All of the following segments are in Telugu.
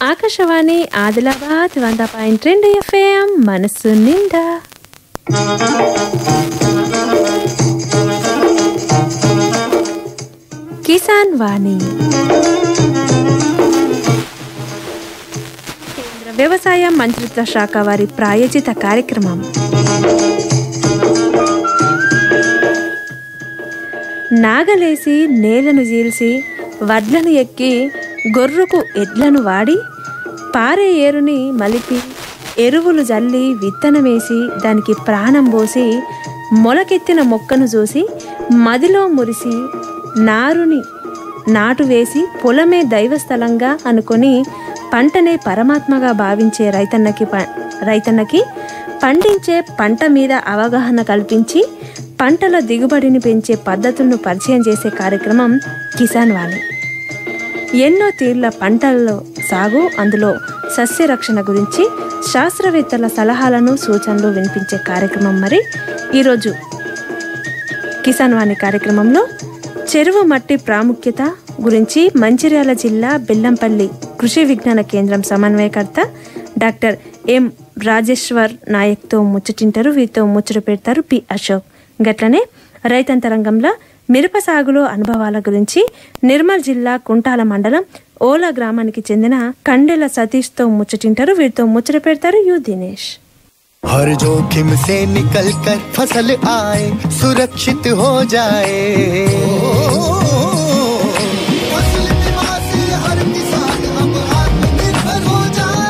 ఆకాశవాణి ఆదిలాబాద్ వంద పాయింట్ రెండు ఎఫ్ఎం మనసు నిండా కిసాన్ వాణి కేంద్ర వ్యవసాయ మంత్రిత్వ శాఖ వారి ప్రాయోజిత కార్యక్రమం నాగలేసి నేలను చీల్చి వడ్లను ఎక్కి గొర్రుకు ఎడ్లను వాడి పారే ఏరుని మలిపి ఎరువులు జల్లి విత్తనమేసి దానికి ప్రాణం పోసి మొలకెత్తిన మొక్కను చూసి మదిలో మురిసి నారుని నాటు వేసి పొలమే దైవస్థలంగా అనుకొని పంటనే పరమాత్మగా భావించే రైతన్నకి ప రైతన్నకి పండించే పంట మీద అవగాహన కల్పించి పంటల దిగుబడిని పెంచే పద్ధతులను పరిచయం చేసే కార్యక్రమం కిసాన్ వాణి ఎన్నో తీర్ల పంటల్లో సాగు అందులో సస్య రక్షణ గురించి శాస్త్రవేత్తల సలహాలను సూచనలు వినిపించే కార్యక్రమం మరి ఈరోజు కిసాన్ వాణి కార్యక్రమంలో చెరువు మట్టి ప్రాముఖ్యత గురించి మంచిర్యాల జిల్లా బెల్లంపల్లి కృషి విజ్ఞాన కేంద్రం సమన్వయకర్త డాక్టర్ ఎం రాజేశ్వర్ నాయక్తో ముచ్చటింటారు వీరితో ముచ్చట పెడతారు పి అశోక్ గట్లనే రైతాంతరంగంలో మిరప సాగులో అనుభవాల గురించి నిర్మల్ జిల్లా కుంటాల మండలం ఓలా గ్రామానికి చెందిన కండెల సతీష్తో ముచ్చటింటారు వీరితో ముచ్చట పెడతారు యు దినేష్ हर जोखिम से निकल कर फसल आए सुरक्षित हो जाए फसल बीमा से हर किसान अब आत्मनिर्भर हो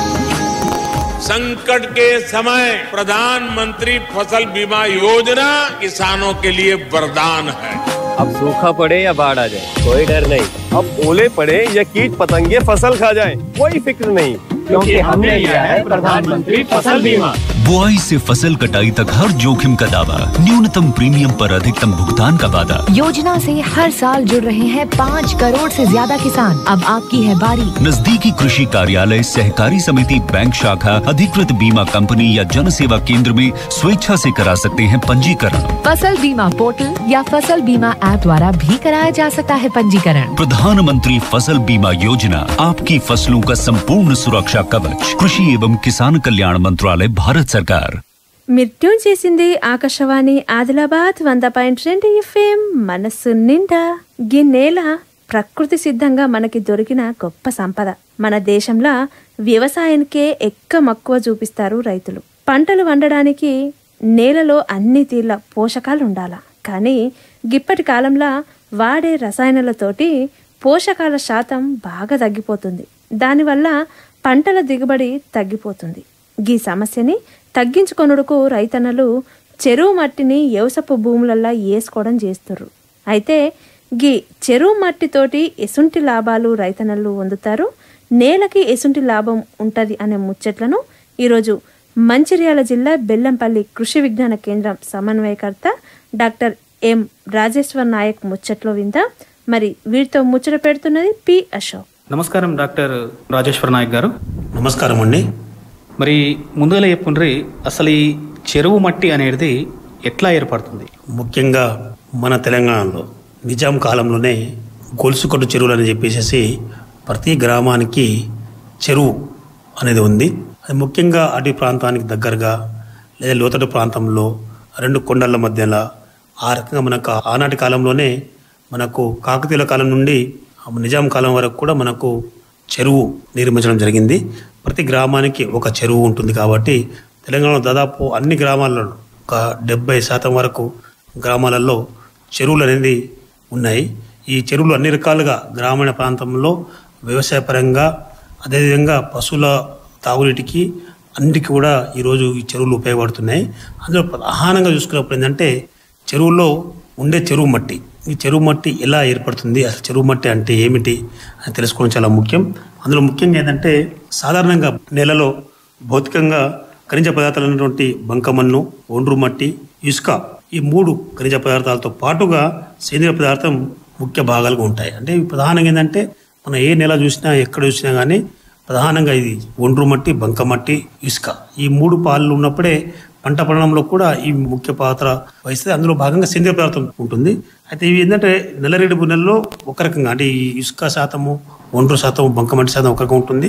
जाए संकट के समय प्रधानमंत्री फसल बीमा योजना किसानों के लिए वरदान है अब सूखा पड़े या बाढ़ आ जाए कोई डर नहीं अब ओले पड़े या कीट पतंगे फसल खा जाए कोई फिक्र नहीं क्योंकि हमने लिया है प्रधानमंत्री फसल बीमा बुआई से फसल कटाई तक हर जोखिम का दावा न्यूनतम प्रीमियम पर अधिकतम भुगतान का वादा योजना से हर साल जुड़ रहे हैं पाँच करोड़ से ज्यादा किसान अब आपकी है बारी नजदीकी कृषि कार्यालय सहकारी समिति बैंक शाखा अधिकृत बीमा कंपनी या जन सेवा केंद्र में स्वेच्छा से करा सकते हैं पंजीकरण फसल बीमा पोर्टल या फसल बीमा ऐप द्वारा भी कराया जा सकता है पंजीकरण प्रधानमंत्री फसल बीमा योजना आपकी फसलों का संपूर्ण सुरक्षा कवच कृषि एवं किसान कल्याण मंत्रालय भारत सरकार మీరు ట్యూన్ చేసింది ఆకాశవాణి ఆదిలాబాద్ వంద పాయింట్ రెండు ఎఫ్ఎం మనస్సు నిండా గీ నేల ప్రకృతి సిద్ధంగా మనకి దొరికిన గొప్ప సంపద మన దేశంలో వ్యవసాయానికే ఎక్క మక్కువ చూపిస్తారు రైతులు పంటలు వండడానికి నేలలో అన్ని తీర్ల పోషకాలు ఉండాల కానీ గిప్పటి కాలంలో వాడే రసాయనాలతోటి పోషకాల శాతం బాగా తగ్గిపోతుంది దానివల్ల పంటల దిగుబడి తగ్గిపోతుంది గీ సమస్యని తగ్గించుకొనుడుకు రైతన్నలు చెరువు మట్టిని వ్యవసపు భూములల్లా వేసుకోవడం చేస్తుర్రు అయితే గీ చెరువు మట్టితోటి ఎసుంటి లాభాలు రైతన్నలు పొందుతారు నేలకి ఎసుంటి లాభం ఉంటది అనే ముచ్చట్లను ఈరోజు మంచిర్యాల జిల్లా బెల్లంపల్లి కృషి విజ్ఞాన కేంద్రం సమన్వయకర్త డాక్టర్ ఎం రాజేశ్వర్ నాయక్ ముచ్చట్లో విందా మరి వీరితో ముచ్చట పెడుతున్నది పి అశోక్ నమస్కారం డాక్టర్ రాజేశ్వర్ నాయక్ గారు నమస్కారం అండి మరి ముందుగా చెప్పుండ్రి అసలు ఈ చెరువు మట్టి అనేది ఎట్లా ఏర్పడుతుంది ముఖ్యంగా మన తెలంగాణలో నిజాం కాలంలోనే గొలుసుకొట్టు చెరువులు అని చెప్పేసి ప్రతి గ్రామానికి చెరువు అనేది ఉంది అది ముఖ్యంగా అటవీ ప్రాంతానికి దగ్గరగా లేదా లోతట్టు ప్రాంతంలో రెండు కొండల మధ్యలో ఆ రకంగా మనకు ఆనాటి కాలంలోనే మనకు కాకతీయుల కాలం నుండి నిజాం కాలం వరకు కూడా మనకు చెరువు నిర్మించడం జరిగింది ప్రతి గ్రామానికి ఒక చెరువు ఉంటుంది కాబట్టి తెలంగాణలో దాదాపు అన్ని గ్రామాలలో ఒక డెబ్బై శాతం వరకు గ్రామాలలో చెరువులు అనేది ఉన్నాయి ఈ చెరువులు అన్ని రకాలుగా గ్రామీణ ప్రాంతంలో వ్యవసాయపరంగా అదేవిధంగా పశువుల తాగునీటికి అన్నిటికీ కూడా ఈరోజు ఈ చెరువులు ఉపయోగపడుతున్నాయి అందులో ప్రధానంగా చూసుకున్నప్పుడు ఏంటంటే చెరువులో ఉండే చెరువు మట్టి ఈ చెరువు మట్టి ఎలా ఏర్పడుతుంది అసలు చెరువు మట్టి అంటే ఏమిటి అని తెలుసుకోవడం చాలా ముఖ్యం అందులో ముఖ్యంగా ఏంటంటే సాధారణంగా నేలలో భౌతికంగా ఖనిజ పదార్థాలు అయినటువంటి బంకమన్ను ఒండ్రు మట్టి ఇసుక ఈ మూడు ఖనిజ పదార్థాలతో పాటుగా సేంద్రియ పదార్థం ముఖ్య భాగాలుగా ఉంటాయి అంటే ఇవి ప్రధానంగా ఏంటంటే మనం ఏ నెల చూసినా ఎక్కడ చూసినా కానీ ప్రధానంగా ఇది ఒండ్రు మట్టి బంకమట్టి ఇసుక ఈ మూడు పాలు ఉన్నప్పుడే పంట పండడంలో కూడా ఈ ముఖ్య పాత్ర వహిస్తుంది అందులో భాగంగా సేంద్రియ పదార్థం ఉంటుంది అయితే ఇవి ఏంటంటే నల్లరేడు నెలలో ఒక రకంగా అంటే ఈ ఇసుక శాతము ఒండ్రు శాతం బంకమట్టి శాతం ఒక రకంగా ఉంటుంది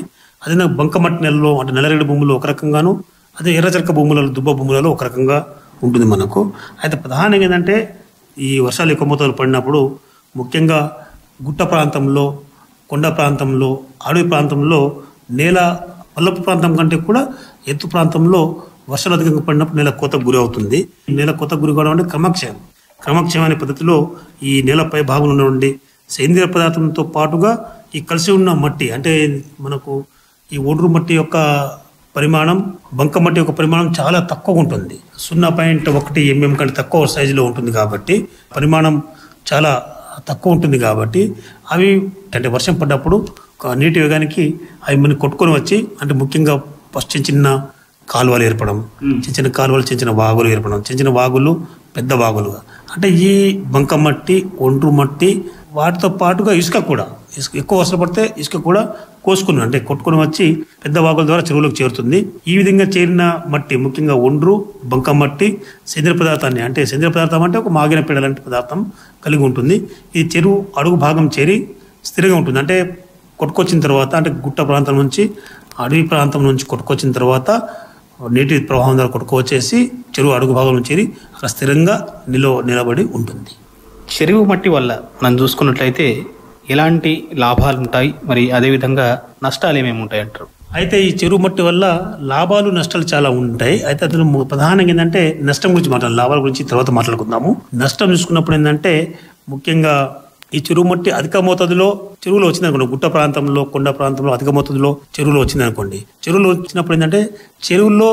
అదే బంకమట్టి నెలలో అంటే నల్లరేగడి భూములు ఒక రకంగాను అదే ఎర్రచరక భూములలో దుబ్బ భూములలో ఒక రకంగా ఉంటుంది మనకు అయితే ప్రధానంగా ఏంటంటే ఈ వర్షాలు ఎక్కువ మోతాదులు పడినప్పుడు ముఖ్యంగా గుట్ట ప్రాంతంలో కొండ ప్రాంతంలో అడవి ప్రాంతంలో నేల పల్లపు ప్రాంతం కంటే కూడా ఎత్తు ప్రాంతంలో వర్షాలు అధికంగా పడినప్పుడు నేల కోతకు గురి అవుతుంది నేల కోతకు గురి కావడం అంటే క్రమక్షయం క్రమక్షయం అనే పద్ధతిలో ఈ నేలపై భాగంలో ఉన్నటువంటి సేంద్రియ పదార్థంతో పాటుగా ఈ కలిసి ఉన్న మట్టి అంటే మనకు ఈ ఒడ్రు మట్టి యొక్క పరిమాణం బంక మట్టి యొక్క పరిమాణం చాలా తక్కువ ఉంటుంది సున్నా పాయింట్ ఒకటి ఎంఎం కంటే తక్కువ సైజులో ఉంటుంది కాబట్టి పరిమాణం చాలా తక్కువ ఉంటుంది కాబట్టి అవి అంటే వర్షం పడ్డప్పుడు ఒక నీటి వేగానికి అవి మనం కొట్టుకొని వచ్చి అంటే ముఖ్యంగా ఫస్ట్ చిన్న చిన్న కాలువలు ఏర్పడడం చిన్న చిన్న కాలువలు చిన్న చిన్న వాగులు ఏర్పడడం చిన్న చిన్న వాగులు పెద్ద వాగులుగా అంటే ఈ బంక మట్టి ఒండ్రు మట్టి వాటితో పాటుగా ఇసుక కూడా ఇసుక ఎక్కువ వర్షం పడితే ఇసుక కూడా కోసుకుని అంటే కొట్టుకుని వచ్చి పెద్ద వాగుల ద్వారా చెరువులోకి చేరుతుంది ఈ విధంగా చేరిన మట్టి ముఖ్యంగా ఒండ్రు బంక మట్టి సేంద్రియ పదార్థాన్ని అంటే సేంద్రియ పదార్థం అంటే ఒక మాగిన పీడ లాంటి పదార్థం కలిగి ఉంటుంది ఈ చెరువు అడుగు భాగం చేరి స్థిరంగా ఉంటుంది అంటే కొట్టుకొచ్చిన తర్వాత అంటే గుట్ట ప్రాంతం నుంచి అడవి ప్రాంతం నుంచి కొట్టుకొచ్చిన తర్వాత నీటి ప్రవాహం ద్వారా కొట్టుకొచ్చేసి చెరువు అడుగు భాగంలో చేరి అక్కడ స్థిరంగా నిలో నిలబడి ఉంటుంది చెరువు మట్టి వల్ల మనం చూసుకున్నట్లయితే ఎలాంటి లాభాలు ఉంటాయి మరి అదేవిధంగా నష్టాలు ఏమేమి ఉంటాయి అంటారు అయితే ఈ చెరువు మట్టి వల్ల లాభాలు నష్టాలు చాలా ఉంటాయి అయితే అందులో ము- ప్రధానంగా ఏంటంటే నష్టం గురించి మాట్లాడాలి లాభాల గురించి తర్వాత మాట్లాడుకుందాము నష్టం చూసుకున్నప్పుడు ఏంటంటే ముఖ్యంగా ఈ చెరువు మట్టి అధిక మోతాదులో చెరువులో వచ్చింది అనుకోండి గుట్ట ప్రాంతంలో కొండ ప్రాంతంలో అధిక మోతాదులో చెరువులో వచ్చింది అనుకోండి చెరువులో వచ్చినప్పుడు ఏంటంటే చెరువుల్లో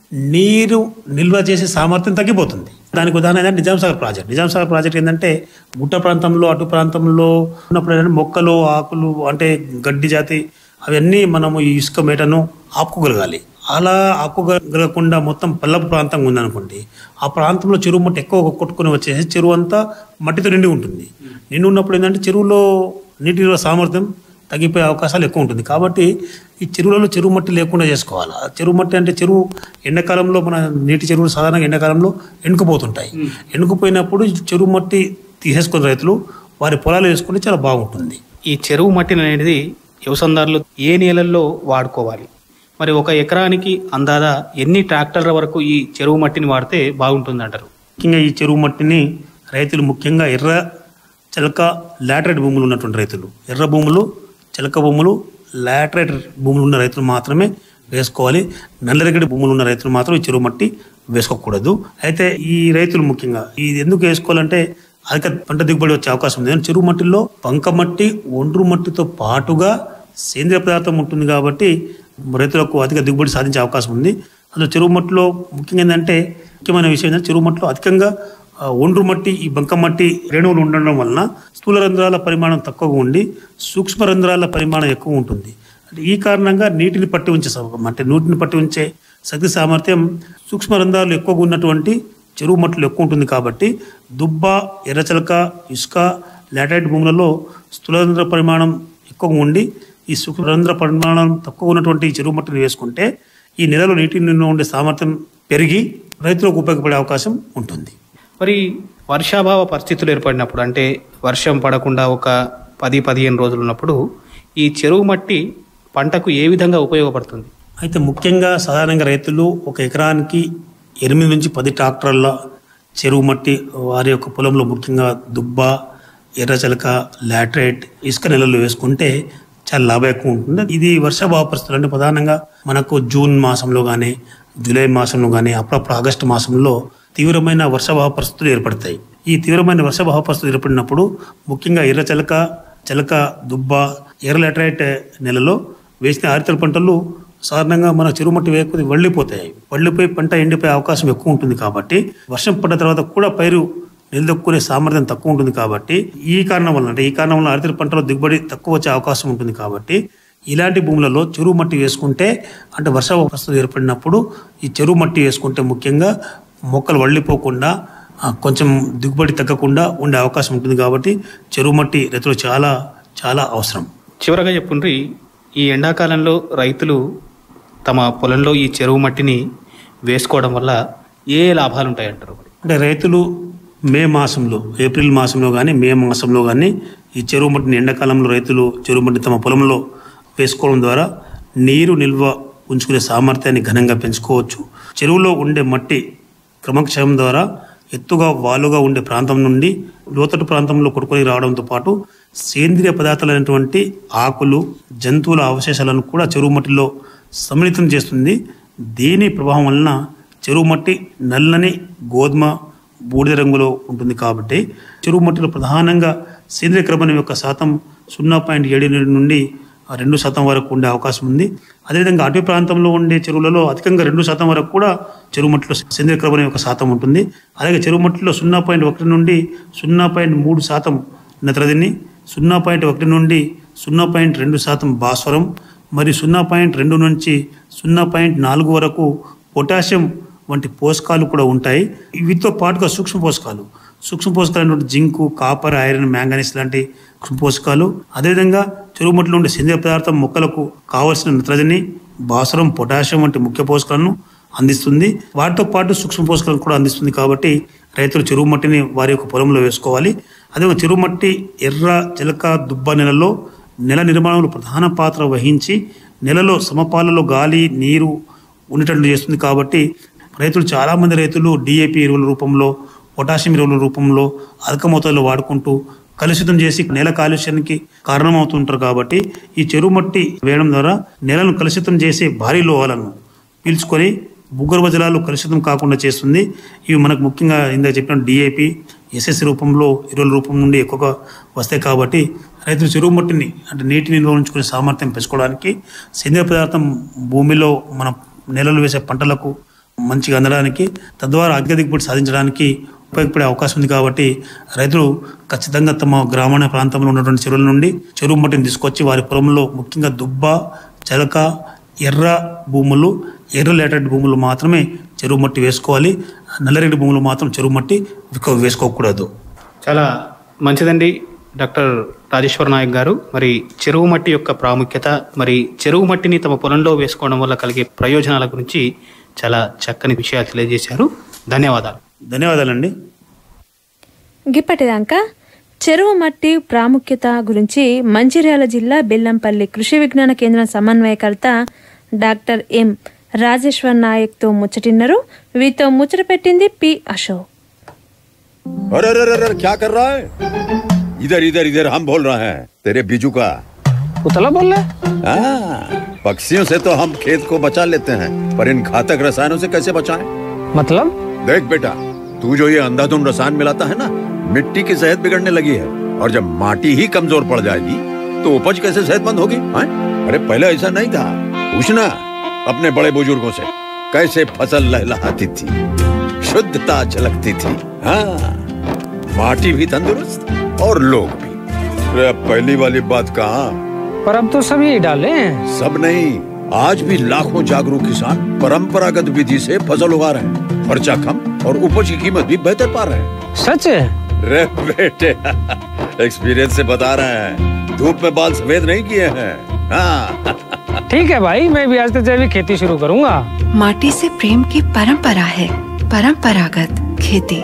నీరు నిల్వ చేసే సామర్థ్యం తగ్గిపోతుంది దానికి ఉదాహరణ ఏంటంటే నిజాం సాగర్ ప్రాజెక్ట్ నిజాం సాగర్ ప్రాజెక్ట్ ఏంటంటే గుట్ట ప్రాంతంలో అటు ప్రాంతంలో ఉన్నప్పుడు ఏంటంటే మొక్కలు ఆకులు అంటే గడ్డి జాతి అవన్నీ మనము ఈ ఇసుక మేటను ఆపుకోగలగాలి అలా ఆపుకోగలగకుండా మొత్తం పల్లపు ప్రాంతంగా ఉందనుకోండి ఆ ప్రాంతంలో చెరువు మట్టి ఎక్కువ కొట్టుకుని వచ్చేసి చెరువు అంతా మట్టితో నిండి ఉంటుంది నిండి ఉన్నప్పుడు ఏంటంటే చెరువులో నీటి నిల్వ సామర్థ్యం తగ్గిపోయే అవకాశాలు ఎక్కువ ఉంటుంది కాబట్టి ఈ చెరువులలో చెరువు మట్టి లేకుండా చేసుకోవాలి ఆ చెరువు మట్టి అంటే చెరువు ఎండాకాలంలో మన నీటి చెరువులు సాధారణంగా ఎండాకాలంలో ఎండుకుపోతుంటాయి ఎండుకుపోయినప్పుడు ఈ చెరువు మట్టి తీసేసుకున్న రైతులు వారి పొలాలు వేసుకుంటే చాలా బాగుంటుంది ఈ చెరువు మట్టిని అనేది వ్యవసాయదారులు ఏ నేలల్లో వాడుకోవాలి మరి ఒక ఎకరానికి అందాదా ఎన్ని ట్రాక్టర్ల వరకు ఈ చెరువు మట్టిని వాడితే బాగుంటుంది అంటారు ముఖ్యంగా ఈ చెరువు మట్టిని రైతులు ముఖ్యంగా ఎర్ర చిలక లాటరైట్ భూములు ఉన్నటువంటి రైతులు ఎర్ర భూములు చిలక భూములు లాటరైట్ భూములు ఉన్న రైతులు మాత్రమే వేసుకోవాలి నల్లరేగడి భూములు ఉన్న రైతులు మాత్రం ఈ చెరువు మట్టి వేసుకోకూడదు అయితే ఈ రైతులు ముఖ్యంగా ఇది ఎందుకు వేసుకోవాలంటే అధిక పంట దిగుబడి వచ్చే అవకాశం ఉంది ఎందుకంటే చెరువు మట్టిలో బంక మట్టి ఒండ్రు మట్టితో పాటుగా సేంద్రియ పదార్థం ఉంటుంది కాబట్టి రైతులకు అధిక దిగుబడి సాధించే అవకాశం ఉంది అందులో చెరువు మట్టిలో ముఖ్యంగా ఏంటంటే ముఖ్యమైన విషయం ఏంటంటే చెరువు మట్టిలో అధికంగా ఆ, ఒండ్రు మట్టి ఈ బంక మట్టి రేణువులు ఉండడం వలన స్థూల రంధ్రాల పరిమాణం తక్కువగా ఉండి సూక్ష్మ రంధ్రాల పరిమాణం ఎక్కువ ఉంటుంది అంటే ఈ కారణంగా నీటిని పట్టి ఉంచే సౌకర్యం అంటే నీటిని పట్టి ఉంచే శక్తి సామర్థ్యం సూక్ష్మ రంధ్రాలు ఎక్కువగా ఉన్నటువంటి చెరువు మట్టిలో ఎక్కువ ఉంటుంది కాబట్టి దుబ్బ ఎర్రచలక ఇసుక లాటైట్ భూములలో స్థూలరంధ్ర పరిమాణం ఎక్కువగా ఉండి ఈ సూక్ష్మరంధ్ర పరిమాణం తక్కువ ఉన్నటువంటి ఈ చెరువు మట్టిని వేసుకుంటే ఈ నెలలో నీటి నిల్వ ఉండే సామర్థ్యం పెరిగి రైతులకు ఉపయోగపడే అవకాశం ఉంటుంది మరి వర్షాభావ పరిస్థితులు ఏర్పడినప్పుడు అంటే వర్షం పడకుండా ఒక పది పదిహేను రోజులు ఉన్నప్పుడు ఈ చెరువు మట్టి పంటకు ఏ విధంగా ఉపయోగపడుతుంది అయితే ముఖ్యంగా సాధారణంగా రైతులు ఒక ఎకరానికి ఎనిమిది నుంచి పది ట్రాక్టర్ల చెరువు మట్టి వారి యొక్క పొలంలో ముఖ్యంగా దుబ్బ ఎర్రచలక లాటరైట్ ఇసుక నెలలు వేసుకుంటే చాలా లాభం ఎక్కువ ఉంటుంది ఇది వర్షాభావ పరిస్థితులు అంటే ప్రధానంగా మనకు జూన్ మాసంలో కానీ జూలై మాసంలో కానీ అప్పుడప్పుడు ఆగస్టు మాసంలో తీవ్రమైన వర్షాభావ పరిస్థితులు ఏర్పడతాయి ఈ తీవ్రమైన వర్షాభావ పరిస్థితులు ఏర్పడినప్పుడు ముఖ్యంగా ఎర్రచలక చిలక దుబ్బ ఎర్ర లాటరైట్ నెలలో వేసిన ఆరితల పంటలు సాధారణంగా మన చెరుమట్టి వేయకపోతే వళ్ళిపోతాయి వళ్ళిపోయి పంట ఎండిపోయే అవకాశం ఎక్కువ ఉంటుంది కాబట్టి వర్షం పడ్డ తర్వాత కూడా పైరు నిలదొక్కునే సామర్థ్యం తక్కువ ఉంటుంది కాబట్టి ఈ కారణం వల్ల అంటే ఈ కారణం వల్ల అరితల పంటలో దిగుబడి తక్కువ వచ్చే అవకాశం ఉంటుంది కాబట్టి ఇలాంటి భూములలో చెరువు మట్టి వేసుకుంటే అంటే వర్ష పరిస్థితులు ఏర్పడినప్పుడు ఈ చెరువు మట్టి వేసుకుంటే ముఖ్యంగా మొక్కలు వళ్ళిపోకుండా ఆ, కొంచెం దిగుబడి తగ్గకుండా ఉండే అవకాశం ఉంటుంది కాబట్టి చెరువు మట్టి రైతులు చాలా చాలా అవసరం చివరగా చెప్పుండ్రి ఈ ఎండాకాలంలో రైతులు తమ పొలంలో ఈ చెరువు మట్టిని వేసుకోవడం వల్ల ఏ లాభాలు ఉంటాయి అంటారు అంటే రైతులు మే మాసంలో ఏప్రిల్ మాసంలో కానీ మే మాసంలో కానీ ఈ చెరువు మట్టిని ఎండాకాలంలో రైతులు చెరువు మట్టి తమ పొలంలో వేసుకోవడం ద్వారా నీరు నిల్వ ఉంచుకునే సామర్థ్యాన్ని ఘనంగా పెంచుకోవచ్చు చెరువులో ఉండే మట్టి క్రమక్షయం ద్వారా ఎత్తుగా వాలుగా ఉండే ప్రాంతం నుండి లోతట్టు ప్రాంతంలో కొట్టుకొని రావడంతో పాటు సేంద్రియ పదార్థాలైనటువంటి ఆకులు జంతువుల అవశేషాలను కూడా చెరువు మట్టిలో సమ్మిళితం చేస్తుంది దీని ప్రభావం వలన చెరువు మట్టి నల్లని గోధుమ బూడిద రంగులో ఉంటుంది కాబట్టి చెరువు మట్టిలో ప్రధానంగా సేంద్రియ క్రమణం యొక్క శాతం సున్నా పాయింట్ ఏడు నుండి ఆ రెండు శాతం వరకు ఉండే అవకాశం ఉంది అదేవిధంగా అటవీ ప్రాంతంలో ఉండే చెరువులలో అధికంగా రెండు శాతం వరకు కూడా చెరువు మట్టిలో సేంద్రియ క్రమణం యొక్క శాతం ఉంటుంది అలాగే చెరువు మట్టిలో సున్నా పాయింట్ ఒకటి నుండి సున్నా పాయింట్ మూడు శాతం నత్రజని సున్నా పాయింట్ ఒకటి నుండి సున్నా పాయింట్ రెండు శాతం భాస్వరం మరియు సున్నా పాయింట్ రెండు నుంచి సున్నా పాయింట్ నాలుగు వరకు పొటాషియం వంటి పోషకాలు కూడా ఉంటాయి వీటితో పాటుగా సూక్ష్మ పోషకాలు సూక్ష్మ పోషకాలు అయినటువంటి జింకు కాపర్ ఐరన్ మ్యాంగనీస్ లాంటి సూక్ష్మ పోషకాలు అదేవిధంగా చెరువు మట్టిలో ఉండే సేంద్రియ పదార్థం మొక్కలకు కావలసిన నత్రజని భాస్వరం పొటాషియం వంటి ముఖ్య పోషకాలను అందిస్తుంది వాటితో పాటు సూక్ష్మ పోషకాలను కూడా అందిస్తుంది కాబట్టి రైతులు చెరువు మట్టిని వారి యొక్క పొలంలో వేసుకోవాలి అదేవిధంగా చెరువు మట్టి ఎర్ర చిలక దుబ్బ నెలలో నెల నిర్మాణంలో ప్రధాన పాత్ర వహించి నెలలో సమపాలలో గాలి నీరు ఉండేటట్లు చేస్తుంది కాబట్టి రైతులు చాలామంది రైతులు డిఏపి ఎరువుల రూపంలో పొటాషియం ఎరువుల రూపంలో అధిక మోతాదులో వాడుకుంటూ కలుషితం చేసి నేల కాలుష్యానికి కారణమవుతుంటారు కాబట్టి ఈ చెరువు మట్టి వేయడం ద్వారా నేలను కలుషితం చేసే భారీ లోహాలను పీల్చుకొని భూగర్భ జలాలు కలుషితం కాకుండా చేస్తుంది ఇవి మనకు ముఖ్యంగా ఇందాక చెప్పిన డిఏపి ఎస్ఎస్ రూపంలో ఎరువుల రూపం నుండి ఎక్కువగా వస్తాయి కాబట్టి రైతులు చెరువు మట్టిని అంటే నీటిని నిల్వ ఉంచుకునే సామర్థ్యం పెంచుకోవడానికి సేంద్రియ పదార్థం భూమిలో మన నేలలు వేసే పంటలకు మంచిగా అందడానికి తద్వారా అధిక దిగుబడి సాధించడానికి ఉపయోగపడే అవకాశం ఉంది కాబట్టి రైతులు ఖచ్చితంగా తమ గ్రామీణ ప్రాంతంలో ఉన్నటువంటి చెరువుల నుండి చెరువు మట్టిని తీసుకొచ్చి వారి పొలంలో ముఖ్యంగా దుబ్బ చెలక ఎర్ర భూములు ఎర్ర లేటెడ్ భూములు మాత్రమే చెరువు మట్టి వేసుకోవాలి నల్లరేగడి భూములు మాత్రం చెరువు మట్టి విక- వేసుకోకూడదు చాలా మంచిదండి డాక్టర్ రాజేశ్వర నాయక్ గారు మరి చెరువు మట్టి యొక్క ప్రాముఖ్యత మరి చెరువు మట్టిని తమ పొలంలో వేసుకోవడం వల్ల కలిగే ప్రయోజనాల గురించి చాలా చక్కని విషయాలు తెలియజేశారు ధన్యవాదాలు ధన్యవాదాలండి గిప్పటిదాకా చెరువు మట్టి ప్రాముఖ్యత గురించి మంచిర్యాల జిల్లా బెల్లంపల్లి కృషి విజ్ఞాన కేంద్రం సమన్వయకర్త డాక్టర్ ఎం రాజేశ్వర్ నాయక్తో ముచ్చటిన్నారు వీతో ముచ్చట పెట్టింది పి అశోక్ अरे अरे अरे अरे क्या कर रहा है इधर इधर इधर हम बोल रहे हैं तेरे बीजू का उतला बोल रहा हाँ, पक्षियों से तो हम खेत को बचा लेते हैं पर इन घातक रसायनों से कैसे बचाएं? मतलब देख बेटा तू जो ये अंधाधुंध रसायन मिलाता है ना मिट्टी की सेहत बिगड़ने लगी है और जब माटी ही कमजोर पड़ जाएगी तो उपज कैसे सेहतमंद होगी हाँ? अरे पहले ऐसा नहीं था पूछना अपने बड़े बुजुर्गों से कैसे फसल लहलहाती थी शुद्धता झलकती थी हाँ माटी भी तंदुरुस्त और लोग भी अरे अब पहली वाली बात कहाँ पर अब तो सभी डाले हैं सब नहीं आज भी लाखों जागरूक किसान परंपरागत विधि से फसल उगा रहे हैं खर्चा कम और उपज की कीमत भी बेहतर पा रहे हैं सच है रे बेटे एक्सपीरियंस से बता रहे हैं धूप में बाल सफेद नहीं किए हैं हाँ ठीक है भाई मैं भी आज से जैविक खेती शुरू करूंगा माटी से प्रेम की परंपरा है परंपरागत खेती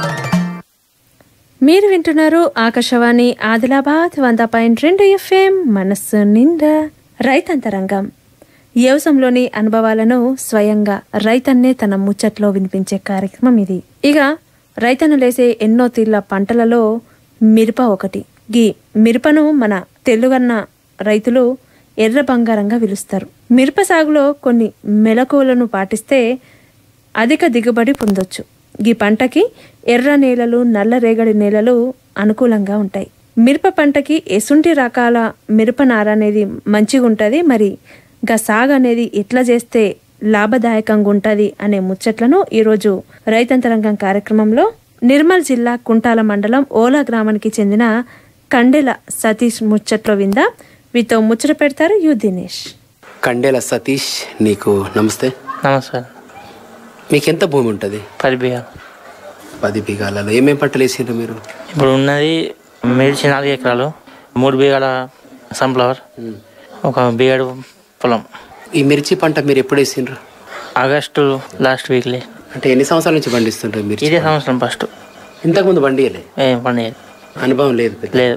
మీరు వింటున్నారు ఆకాశవాణి ఆదిలాబాద్ వంద పాయింట్ రెండు ఎఫ్ఎం మనస్సు నిండా రైతంతరంగం వ్యవసాయంలోని అనుభవాలను స్వయంగా రైతన్నే తన ముచ్చట్లో వినిపించే కార్యక్రమం ఇది ఇక రైతను లేసే ఎన్నో తీర్ల పంటలలో మిరప ఒకటి గీ మిరపను మన తెలుగన్న రైతులు ఎర్ర బంగారంగా పిలుస్తారు మిరప సాగులో కొన్ని మెలకువలను పాటిస్తే అధిక దిగుబడి పొందొచ్చు ఈ పంటకి ఎర్ర నేలలు నల్ల రేగడి నేలలు అనుకూలంగా ఉంటాయి మిరప పంటకి ఎసుంటి రకాల మిరప నార అనేది మంచిగా ఉంటుంది మరి గా సాగు అనేది ఎట్లా చేస్తే లాభదాయకంగా ఉంటుంది అనే ముచ్చట్లను ఈరోజు రైతంతరంగం కార్యక్రమంలో నిర్మల్ జిల్లా కుంటాల మండలం ఓలా గ్రామానికి చెందిన కండెల సతీష్ ముచ్చట్లో విందా వీతో ముచ్చట పెడతారు యు దినేష్ కండేల సతీష్ నీకు నమస్తే నమస్కారం మీకు ఎంత భూమి ఉంటుంది పది బియ్యాలు పది బిగాలలో ఏమేం పంటలు వేసిండ్రు మీరు ఇప్పుడు ఉన్నది మిర్చి నాలుగు ఎకరాలు మూడు బిగాల సన్ఫ్లవర్ ఒక బిగాడు పొలం ఈ మిర్చి పంట మీరు ఎప్పుడు వేసిండ్రు ఆగస్టు లాస్ట్ వీక్లీ అంటే ఎన్ని సంవత్సరాల నుంచి పండిస్తుంటారు మిర్చి ఇదే సంవత్సరం ఫస్ట్ ఇంతకుముందు పండియలే ఏం పండుగ అనుభవం లేదు పెద్ద. లేదు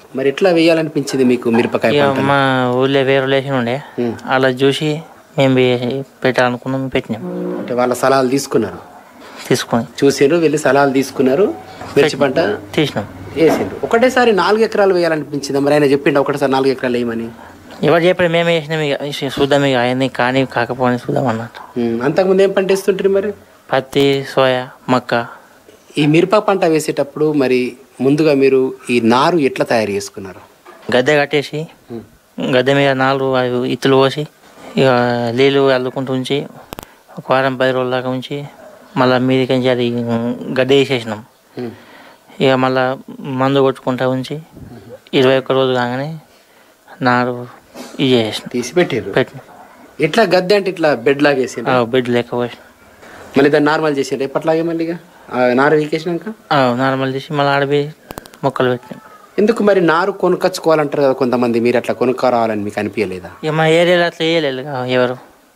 మరి ఎట్లా వేయాలనిపించింది మీకు మిరపకాయ ఇక పంటను? మా ఊళ్ళో వేరే రిలేషన్ ఉండే అలా చూసి మేము వే- పెట్టాలనుకున్నాం పెట్టినాం అంటే వాళ్ళ సలహాలు తీసుకున్నారు తీసుకొని చూసారు వెళ్ళి సలహాలు తీసుకున్నారు మిర్చి పంట తీసినాం వేసిండ్రు ఒకటేసారి నాలుగు ఎకరాలు వేయాలనిపించింది మరి ఆయన చెప్పిండు ఒకటేసారి నాలుగు ఎకరాలు వేయమని ఎవరు చెప్పారు మేమే వేసినాం ఇక ఇక చూద్దాం ఇక అయింది కానీ కాకపోతే చూద్దాం అన్నట్టు ఉమ్, అంతకుముందు ఏం పంట వేస్తుంటారు మరి పత్తి సోయా మక్క ఈ మిరప పంట వేసేటప్పుడు మరి ముందుగా మీరు ఈ నారు ఎట్లా తయారు చేసుకున్నారు గద్దె కట్టేసి గద్దె మీద నాలుగు అవి ఇత్తులు పోసి ఇక నీళ్ళు అల్లుకుంటూ ఉంచి ఒక వారం పది రోజుల దాకా ఉంచి మళ్ళీ మీదికి నుంచి అది గడ్డ వేసేసినాం ఇక మళ్ళా మందు కొట్టుకుంటా ఉంచి ఇరవై ఒక్క రోజు కాగానే నారు ఇది చేసినాం తీసి పెట్టారు పెట్టినాం ఎట్లా గద్దె అంటే ఇట్లా బెడ్ లాగా వేసిండ్రు ఆ, బెడ్ లెక్క పోసి మళ్ళీ దాన్ని నార్మల్ చేసిండ్రు ఎప్పట్లాగే మళ్ళీ ఇక? ఆ నారు వీకేసినాక నార్మల్ తీసి మళ్ళీ ఆడబి మొక్కలు పెట్టినాం ఎందుకు మరి నారు కొనుక్కొచ్చుకోవాలంటారు కదా కొంతమంది మీరు అట్లా కొనుక్కోరావాలని మీకు అనిపించలేదా ఇక మా ఏరియాలో అట్లా వేయలేదు కదా ఎవరు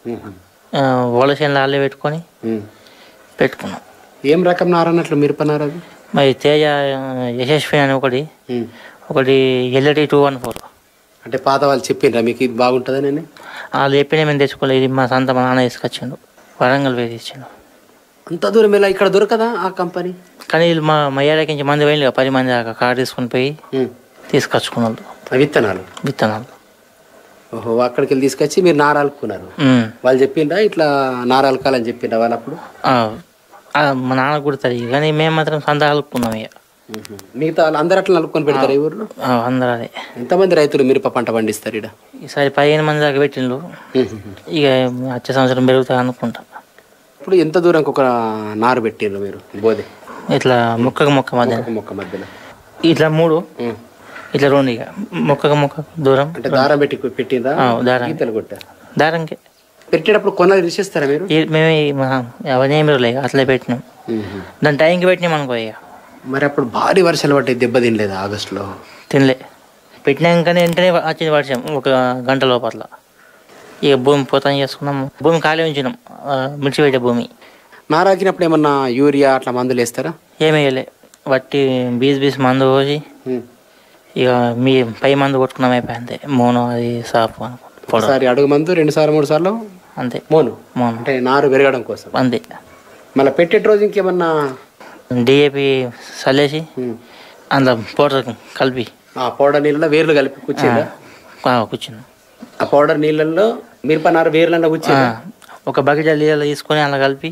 వలసేనలు అల్లే పెట్టుకొని పెట్టుకున్నాం ఏం రకం నారు అన్నట్లు మిరప నారు అది మరి తేజ ఆ, యశస్వి అని ఒకటి ఒకటి ఎల్ఈడి టూ వన్ ఫోర్ అంటే పాత వాళ్ళు చెప్పిండ్రా మీకు ఇది బాగుంటుందని వాళ్ళు చెప్పిన మేము తెచ్చుకోలేదు ఇది మా సొంత మా నాన్న తీసుకొచ్చిండు వరంగల్ వేసి ఇచ్చిండు అంత దూరం ఇలా ఇక్కడ దొరకదా ఆ కంపెనీ కానీ వీళ్ళు మా మా ఏరియాకి నుంచి మంది పోయింది పది మంది దాకా కార్ తీసుకొని పోయి తీసుకొచ్చుకున్నారు ఆ విత్తనాలు విత్తనాలు ఓహో అక్కడికి వెళ్ళి తీసుకొచ్చి మీరు నార అలుకున్నారు ఉమ్. వాళ్ళు చెప్పిండ్రా ఇట్లా నార అలకాలని చెప్పిండ్రా వాళ్ళు అప్పుడు ఆ, ఆ, మా నాన్న కూడా తెలియదు కానీ మేము మాత్రం సొంత కలుపుకున్నాం ఇక మిగతా వాళ్ళు అందరు అట్లా నలుపుకొని పెడతారు ఈ ఊర్లో ఆ, అందరూ అదే ఎంతమంది రైతులు మిరప పంట పండిస్తారు ఇక్కడ ఈసారి పదిహేను మంది దాకా పెట్టిండ్రు ఇక వచ్చే సంవత్సరం పెరుగుతా అనుకుంటా ఇప్పుడు ఎంత దూరంకి ఒక నారు పెట్టిండ్రు మీరు బోధే ఇట్లా మొక్కకు మొక్క మధ్య ఒక మొక్క మధ్యలో ఇట్లా మూడు ఇట్లా రెండు ఇక మొక్కకు మొక్క దూరం అంటే దారం పెట్టి పెట్టిందా ఆ, దారం. గీతలు కొట్టారు దారంకి పెట్టేటప్పుడు కొనలు తీసేస్తారా మీరు ఈ- మేమే ఈ మా- అవన్నీ ఏమి లేక అట్లే పెట్టినాం దాని టైంకి పెట్టినాం అనుకో ఇక మరి అప్పుడు భారీ వర్షాలు పట్టాయి దెబ్బ తినలేదు ఆగస్టులో తినలే పెట్టినాకనే వెంటనే వచ్చింది వర్షం ఒక గంట లోపల ఇక భూమి పోతాం చేసుకున్నాం భూమి ఖాళీ ఉంచినాం ఆ, మిర్చి పెట్టే భూమి నారాకినప్పుడు ఏమన్నా యూరియా అట్లా మందులు వేస్తారా ఏమీ వేయలే వట్టి బీస్ బీస్ మందు పోసి ఇక మీ పై మందు కొట్టుకున్నాం అయిపోయి అంతే మోనో అది సాపు అనుకుంటా పొడవు. ఒకసారి అడుగు మందు రెండు సార్లు మూడు సార్లు అంతే మోను మోను అంటే నారు పెరగడం కోసం అంతే మళ్ళీ పెట్టే రోజు ఇంకేమన్నా డిఏపి చల్లేసి అందులో పౌడర్ కలిపి ఆ పౌడర్ నీళ్ళలో వేర్లు కలిపి కూర్చిందా కూర్చున్నాం ఆ పౌడర్ నీళ్ళల్లో మిరప నారు వేర్లలో కూర్చిందా ఒక బకెట్ నీళ్ళు తీసుకొని అలా కలిపి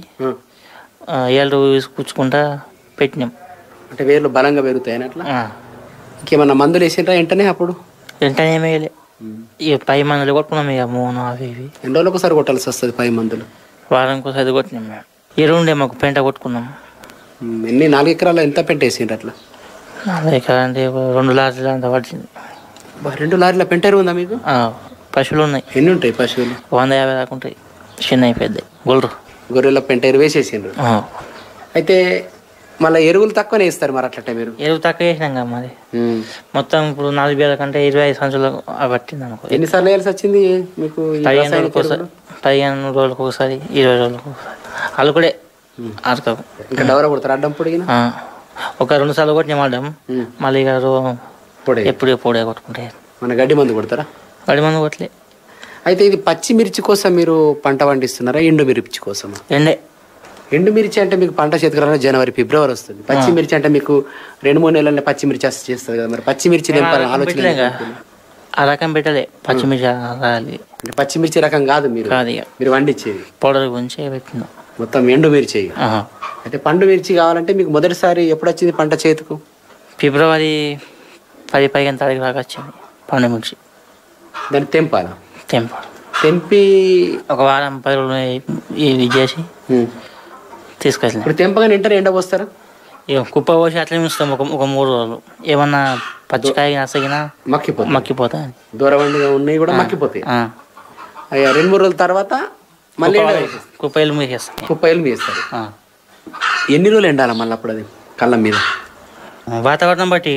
ఆ, ఏళ్ళు కూర్చుకుంటా పెట్టినాం అంటే వేర్లు బలంగా పెరుగుతాయి అట్లా ఆ. ఇంకేమన్నా మందులు వేసిండ్రా వెంటనే అప్పుడు వెంటనే ఏమీ వేయలే ఇక పై మందులు కొట్టుకున్నాం ఇక మూను అవి ఇవి ఎన్ని రోజులకు ఒకసారి కొట్టాల్సి వస్తుంది పై మందులు వారానికి ఒకసారి కొట్టినాం మేము ఎరువు ఉండే మాకు పెంట కొట్టుకున్నాం ఉమ్, ఎన్ని నాలుగు ఎకరాలు ఎంత పెంట వేసిండ్రు అట్లా అలా ఇక్కడ అంటే ఒక రెండు లారీలు అంత పడిచింది బా, రెండు లారీల పెంట ఎరువు ఉందా మీకు ఆ, పశువులు ఉన్నాయి ఎన్ని ఉంటాయి పశువులు వంద యాభై దాకా ఉంటాయి చిన్నవి పెద్ద గొల్లు గొర్రెల పెంట ఎరువు వేసేసిండ్రు అయితే మళ్ళీ ఎరువులు తక్కువనే వేస్తారు మరి అట్లట్టే మీరు ఎరువు తక్కువ వేసినాం కదా మరి మొత్తం ఇప్పుడు నాలుగు వేల కంటే ఇరవై ఐదు సంవత్సరాలు అవి పట్టింది అనుకో ఎన్నిసార్లు వేయాల్సి వచ్చింది మీకు ఈ పదిహేను రసాయనిక రోజులకు ఒకసారి ఎరువులు? పదిహేను రోజులకు ఒకసారి ఇరవై రోజులకు ఒకసారి వాళ్ళు కూడా ఆడతావు ఇంకా డవర కొడతారు అడ్డం పొడిగిన ఆ. ఒక రెండు సార్లు కొట్టిన వాడడం మళ్ళీ ఇక రో- పొడి ఎప్పుడు పొడే కొట్టుకుంటే మన గడ్డి మందు కొడతారా గడి మందు కొట్టలే అయితే ఇది పచ్చి మిర్చి కోసం మీరు పంట పండిస్తున్నారా ఎండు మిర్చి కోసం ఎండే ఎండు మిర్చి అంటే మీకు పంట చేతికి జనవరి ఫిబ్రవరి వస్తుంది పచ్చి మిర్చి అంటే మీకు రెండు మూడు నెలల్లో పచ్చిమిర్చి వస్తే చేస్తుంది కదా మరి పచ్చిమిర్చి మేము ఆ తెంపాలని రకం ఆలోచన పెట్టలేం లేదా? కదా. ఆ రకం పెట్టలే పచ్చిమిర్చి రాలి అంటే పచ్చిమిర్చి రకం కాదు మీరు కాదు ఇక మీరు వండించేది పౌడర్ గురించి పెట్టినాం మొత్తం ఎండు మిర్చి ఆహా. అయితే పండు మిర్చి కావాలంటే మీకు మొదటిసారి ఎప్పుడు వచ్చింది పంట చేతికు ఫిబ్రవరి పది పదిహేను తారీఖు దాకా వచ్చింది పండు మిర్చి దాన్ని తెంపాలా తెంప తెంపి ఒక వారం పది రోజులు ఇది చేసి తీసుకెళ్ళిన ఇప్పుడు తెంపగానే వెంటనే ఎండ పోస్తారా ఇక కుప్ప పోసి అట్లనే ఉంచుతాం ఒక ఒక మూడు రోజులు ఏమన్నా పచ్చికాయ నసగినా మక్కిపోతాయి మక్కిపోతాయి దూరవండిగా ఉన్నాయి కూడా మక్కిపోతాయి ఆ. అయ్యా రెండు మూడు రోజుల తర్వాత మళ్ళీ కుప్ప ఎండ వాళ్ళ- వేసేస్తారు. కుప్ప ఇల్లు మీకేస్తాం కుప్పలు వేస్తారు ఆ. ఎన్ని రోజులు ఎండాలి మళ్ళీ అప్పుడు అది కళ్ళం మీద వాతావరణం బట్టి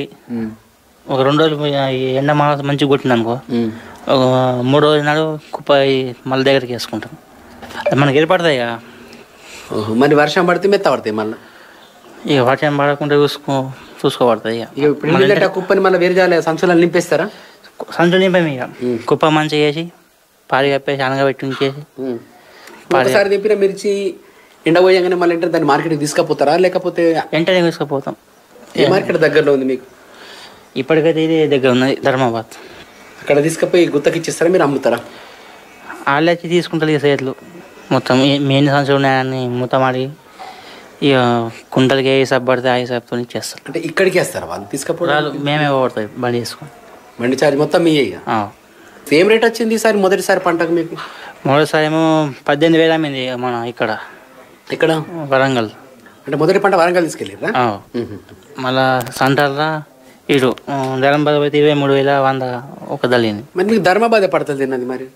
ఒక రెండు రోజులు పోయి ఈ ఎండ మా మంచిగా కొట్టింది అనుకో ఒక మూడు రోజుల నాడు కుప్ప ఈ మళ్ళీ దగ్గరికి వేసుకుంటాం అది మనకి ఏర్పడతాయి ఇక ఓహో, మరి వర్షం పడితే మెత్త పడతాయి మళ్ళీ ఇక వర్షం పడకుండా చూసుకో చూసుకోబడుతుంది ఇక ఇక ఇప్పుడు ఇల్లు కుప్పని మళ్ళీ వేరే జాలి సంచులను నింపేస్తారా సంచులు నింపాము ఇక కుప్ప మంచిగా వేసి పారి కప్పేసి అనగబెట్టి ఉంచేసి పారి ఒకసారి తెప్పిన మిర్చి ఎండబోయంగానే మళ్ళీ ఏంటంటే దాన్ని మార్కెట్కి తీసుకుపోతారా లేకపోతే వెంటనే తీసుకుపోతాం ఏ మార్కెట్ దగ్గరలో ఉంది మీకు ఇప్పటికైతే ఇది దగ్గర ఉన్నది ధర్మాబాద్ అక్కడ తీసుకుపోయి గుత్తకి ఇచ్చేస్తారా మీరు అమ్ముతారా వాళ్ళు వచ్చి తీసుకుంటారు ఇక సేట్లు మొత్తం ఏ- మెయిన్ సంచులు ఉన్నాయని మొత్తం అడిగి ఇక కుంటలకి ఏ సబ్ పడితే ఆ సబ్తో ఇచ్చేస్తారు అంటే ఇక్కడికి వేస్తారా వాళ్ళు తీసుకుపోవడం వాళ్ళు మేమే పడతాయి బండి వేసుకొని బండి ఛార్జ్ మొత్తం మీ ఇక ఆ. ఏం రేట్ వచ్చింది ఈసారి మొదటిసారి పంటకు మీకు మూడోసారి ఏమో పద్దెనిమిది వేలు అమ్మింది మన ఇక్కడ ఇక్కడ వరంగల్ అంటే మొదటి పంట వరంగల్ తీసుకెళ్ళిరా ఆ. మళ్ళా సెంటర్లో ఇటు ధరంబాద్ పోతే ఇరవై మూడు వేల వంద ఒక దళింది మరి మీకు ధర్మాబాదే పడుతుంది తిన్నది మరి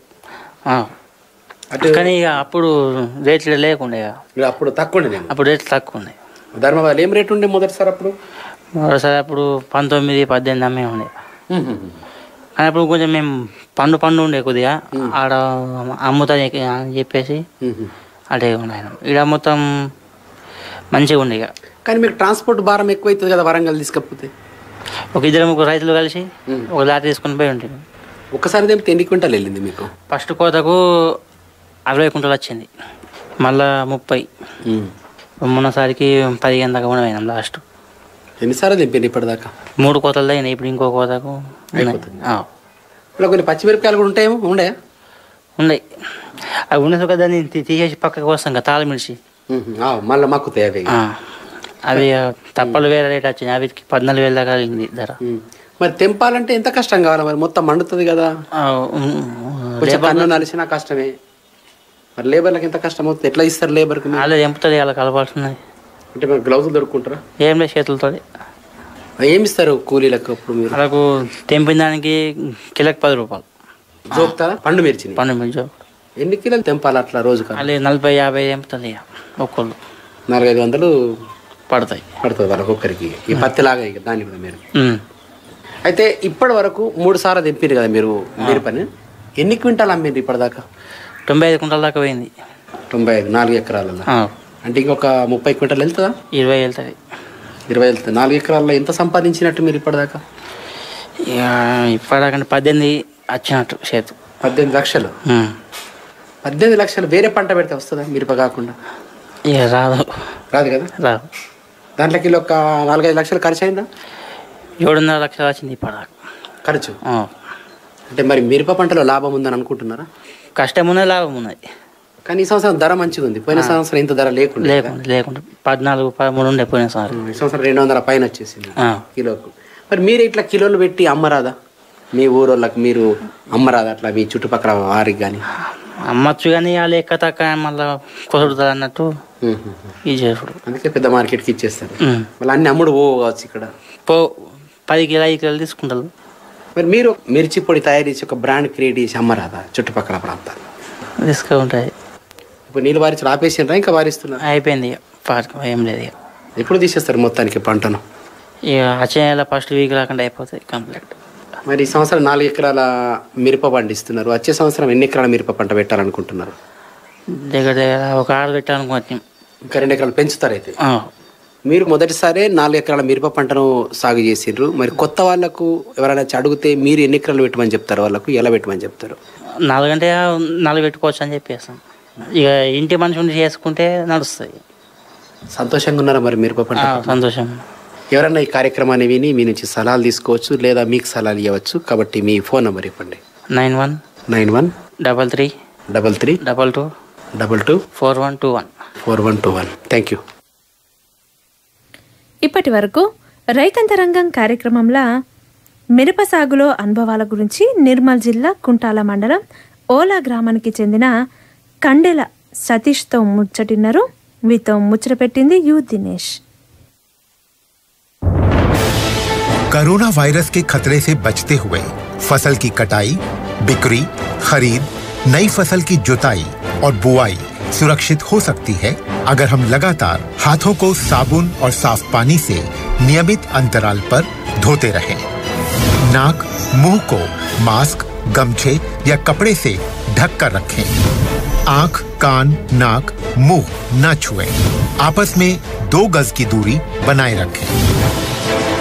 కానీ ఇక అప్పుడు రేట్లు లేకుండే ఇక. మీరు అప్పుడు తక్కువ ఉండేనేమో అప్పుడు రేట్లు తక్కువ ఉండే ధర్మాబాద్ ఏం రేట్ ఉండే మొదటిసారి అప్పుడు మరోసారి అప్పుడు పంతొమ్మిది పద్దెనిమిది అమ్మే ఉండే కానీ అప్పుడు కొంచెం మేము పండు పండు ఉండే కొద్దిగా ఆడ అమ్ముతా అని చెప్పేసి అటే ఉన్నాయన ఈడ మొత్తం మంచిగా ఉండే ఇక కానీ మీకు ట్రాన్స్పోర్ట్ భారం ఎక్కువ అవుతుంది కదా వరంగల్ తీసుకపోతే ఒక ఇద్దరు ముగ్గురు రైతులు కలిసి ఒక లారీ తీసుకొని పోయి ఉంటుంది ఒక్కసారి తెంపితే ఎన్ని క్వింటాలు వెళ్ళింది మీకు ఫస్ట్ కోతకు అరవై కుంటలు వచ్చింది మళ్ళా ముప్పై మొన్నసారికి పదిహేను దాకా కూడా పోయినాం లాస్ట్ ఎన్నిసార్లు తెంపింది ఇప్పటిదాకా మూడు కోతలు అయినాయి ఇప్పుడు ఇంకో కోతకు ఉన్నాయి. ఆ, ఇలా కొన్ని పచ్చిమిరపకాయలు కూడా ఉంటాయేమో ఉండయా ఉన్నాయి అవి ఉన్న కదా దాన్ని తీ- తీసేసి పక్కకు వస్తాం కదా తాళమిడిచి మళ్ళీ మక్కుతాయి అవి ఆ, అవి ఆ, తప్పలు వేరే రేట్ వచ్చినాయి అవి పద్నాలుగు వేల దాకా వెళ్ళింది ధర మరి తెంపాలంటే ఎంత కష్టం కావాలి మరి మొత్తం మండుతుంది కదా ఆ, ఉమ్, కొంచెం లేబర్ కన్ను నలిసినా కష్టమే మరి లేబర్లకు ఎంత కష్టం అవుతుంది ఎట్లా ఇస్తారు లేబర్కి మీరు? వాళ్ళే ఎంపుతుంది వాళ్ళకి కలపాల్సినది అంటే మరి గ్లౌజులు దొరుకుంటారా ఏం లేదు చేతులతో ఏమి ఇస్తారు కూలీలకు అప్పుడు మీరు వాళ్ళకు తెంపిన దానికి కిలోకి పది రూపాయలు జోపుతారా పండు మిర్చిని పండు మిర్చి ఎన్ని కిలోలు తెంపాలి అట్లా రోజు వాళ్ళు నలభై యాభై తెంపుతుంది ఇక ఒక్కళ్ళు నాలుగైదు వందలు పడతాయి పడుతుంది వాళ్ళకి ఒక్కరికి ఈ పత్తి లాగా ఇక దాన్ని కూడా మీరు ఉమ్. అయితే ఇప్పటి వరకు మూడు సార్లు తెంపారు కదా మీరు మీరు పని ఎన్ని క్వింటాలు అమ్మిండ్రు ఇప్పటిదాకా తొంభై ఐదు కుంటల దాకా పోయింది తొంభై ఐదు నాలుగు ఎకరాలలో ఆ, అంటే ఇంకొక ముప్పై క్వింటాలు వెళ్తుందా ఇరవై వెళ్తుంది ఇరవై వెళ్తుంది నాలుగు ఎకరాల్లో ఎంత సంపాదించినట్టు మీరు ఇప్పటిదాకా ఇక ఇప్పటిదాకా పద్దెనిమిది వచ్చినట్టు చేతు పద్దెనిమిది లక్షలు ఉమ్. పద్దెనిమిది లక్షలు వేరే పంట పెడితే వస్తుందా మిరప కాకుండా ఇక రాదు రాదు కదా రాదు దాంట్లోకి ఒక నాలుగైదు లక్షలు ఖర్చు అయిందా ఏడున్నర లక్షలు వచ్చింది ఇప్పటిదాకా ఖర్చు ఆ. అంటే మరి మిరప పంటలో లాభం ఉందని అనుకుంటున్నారా కష్టం ఉన్నది లాభం ఉన్నది కానీ ఈ సంవత్సరం ధర మంచిగా ఉంది పోయిన సంవత్సరం ఇంత ధర లేకుండా లేకుండా లేకుండా పద్నాలుగు పదమూడు ఉండే పోయిన సార్ ఈ సంవత్సరం రెండు వందల పైన వచ్చేసింది ఆ. కిలోకు మరి మీరు ఇట్లా కిలోలు పెట్టి అమ్మరాదా మీ ఊరోళ్ళకి మీరు అమ్మరాదా అట్లా మీ చుట్టుపక్కల వారికి కానీ అమ్మచ్చు కానీ వాళ్ళు ఎక్క తక్క మళ్ళీ కుదురుతుంది అన్నట్టు ఇది చేసుడు అందుకే పెద్ద మార్కెట్కి ఇచ్చేస్తారు ఉమ్. మళ్ళీ అన్ని అమ్ముడు పోవచ్చు ఇక్కడ పో పది కిలో ఐదు కిలోలు తీసుకుంటారు మరి మీరు మిర్చి పొడి తయారు చేసి ఒక బ్రాండ్ క్రియేట్ చేసి అమ్మరాదా చుట్టుపక్కల ప్రాంతాలు రిస్క్ ఉంటుంది ఇప్పుడు నీళ్ళు వారించడం ఆపేసిండ్రా ఇంకా వారిస్తున్నారు అయిపోయింది ఇక పార్క్ ఏం లేదు ఇక ఎప్పుడు తీసేస్తారు మొత్తానికి పంటను ఇక వచ్చే నెల ఫస్ట్ వీక్ రాకుండా అయిపోతుంది కంప్లీట్ మరి ఈ సంవత్సరం నాలుగు ఎకరాల మిరప పండిస్తున్నారు వచ్చే సంవత్సరం ఎన్ని ఎకరాల మిరప పంట పెట్టాలనుకుంటున్నారు దగ్గర దగ్గర ఒక ఆరు పెట్టాలనుకుంటున్నాం ఇంకా రెండు ఎకరాలు పెంచుతారు అయితే మీరు మొదటిసారే నాలుగు ఎకరాల మిరప పంటను సాగు చేసిండ్రు మరి కొత్త వాళ్ళకు ఎవరైనా వచ్చి అడిగితే మీరు ఎన్ని ఎకరాలు పెట్టమని చెప్తారు వాళ్ళకు ఎలా పెట్టమని చెప్తారు నాలుగంటే నాలుగు పెట్టుకోవచ్చు అని చెప్పేస్తాం ఇక ఇంటి మనిషి ఉండి చేసుకుంటే నడుస్తుంది సంతోషంగా ఉన్నారా మరి మిరప పంట ఆ, సంతోషం ఎవరైనా ఈ కార్యక్రమాన్ని విని మీ నుంచి సలహాలు తీసుకోవచ్చు లేదా మీకు సలహాలు ఇవ్వచ్చు కాబట్టి మీ ఫోన్ నెంబర్ ఇవ్వండి nine one nine one double three double three double two double two four one two one four one two one thank you ఇప్పటి వరకు రైతంతరంగం కార్యక్రమంలో మిరప సాగులో అనుభవాల గురించి నిర్మల్ జిల్లా కుంటాల మండలం ఓలా గ్రామానికి చెందిన కండెల సతీష్తో ముచ్చటిన్నారు మీతో ముచ్చట పెట్టింది యు దినేష్ कोरोना वायरस के खतरे से बचते हुए फसल की कटाई बिक्री खरीद नई फसल की जुताई और बुआई सुरक्षित हो सकती है अगर हम लगातार हाथों को साबुन और साफ पानी से नियमित अंतराल पर धोते रहें। नाक मुंह को मास्क गमछे या कपड़े से ढक कर रखें आंख कान नाक मुंह न छुएं। आपस में दो गज की दूरी बनाए रखें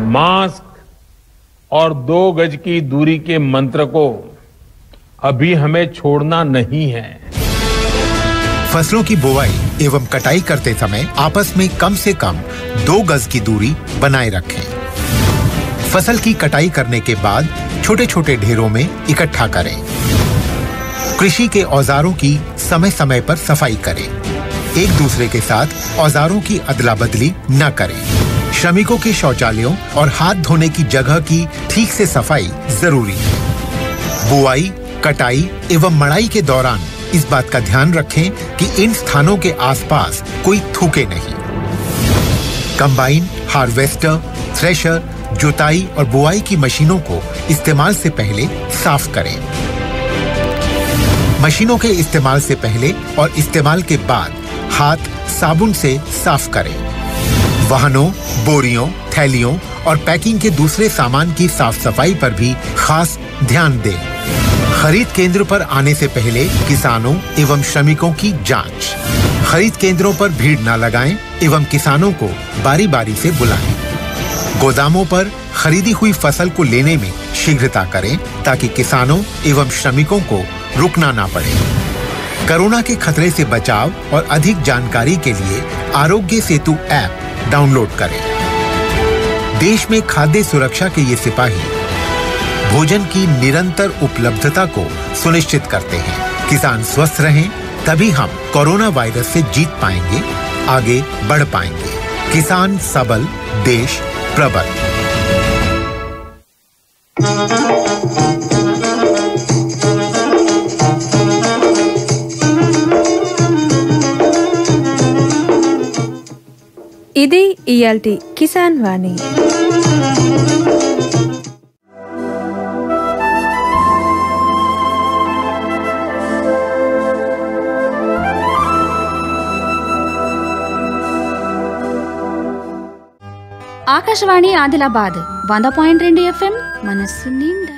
मास्क और दो गज की दूरी के मंत्र को अभी हमें छोड़ना नहीं है फसलों की बुवाई एवं कटाई करते समय आपस में कम से कम दो गज की दूरी बनाए रखें फसल की कटाई करने के बाद छोटे छोटे ढेरों में इकट्ठा करें कृषि के औजारों की समय समय पर सफाई करें एक दूसरे के साथ औजारों की अदला बदली न करें श्रमिकों के शौचालयों और हाथ धोने की जगह की ठीक से सफाई जरूरी है बुआई कटाई एवं मड़ाई के दौरान इस बात का ध्यान रखें कि इन स्थानों के आसपास कोई थूके नहीं कंबाइन हार्वेस्टर थ्रेशर जुताई और बुआई की मशीनों को इस्तेमाल से पहले साफ करें मशीनों के इस्तेमाल से पहले और इस्तेमाल के बाद हाथ साबुन से साफ करें वाहनों बोरियों थैलियों और पैकिंग के दूसरे सामान की साफ सफाई पर भी खास ध्यान दें खरीद केंद्र पर आने से पहले किसानों एवं श्रमिकों की जांच खरीद केंद्रों पर भीड़ न लगाएं एवं किसानों को बारी बारी से बुलाएं गोदामों पर खरीदी हुई फसल को लेने में शीघ्रता करें ताकि किसानों एवं श्रमिकों को रुकना ना पड़े कोरोना के खतरे से बचाव और अधिक जानकारी के लिए आरोग्य सेतु ऐप डाउनलोड करें देश में खाद्य सुरक्षा के ये सिपाही भोजन की निरंतर उपलब्धता को सुनिश्चित करते हैं किसान स्वस्थ रहें तभी हम कोरोना वायरस से जीत पाएंगे आगे बढ़ पाएंगे किसान सबल देश प्रबल ఇది ఇయాల్టి కిసాన్ వాణి ఆకాశవాణి ఆదిలాబాద్ వంద పాయింట్ రెండు ఎఫ్ఎం మనస్సు నిండా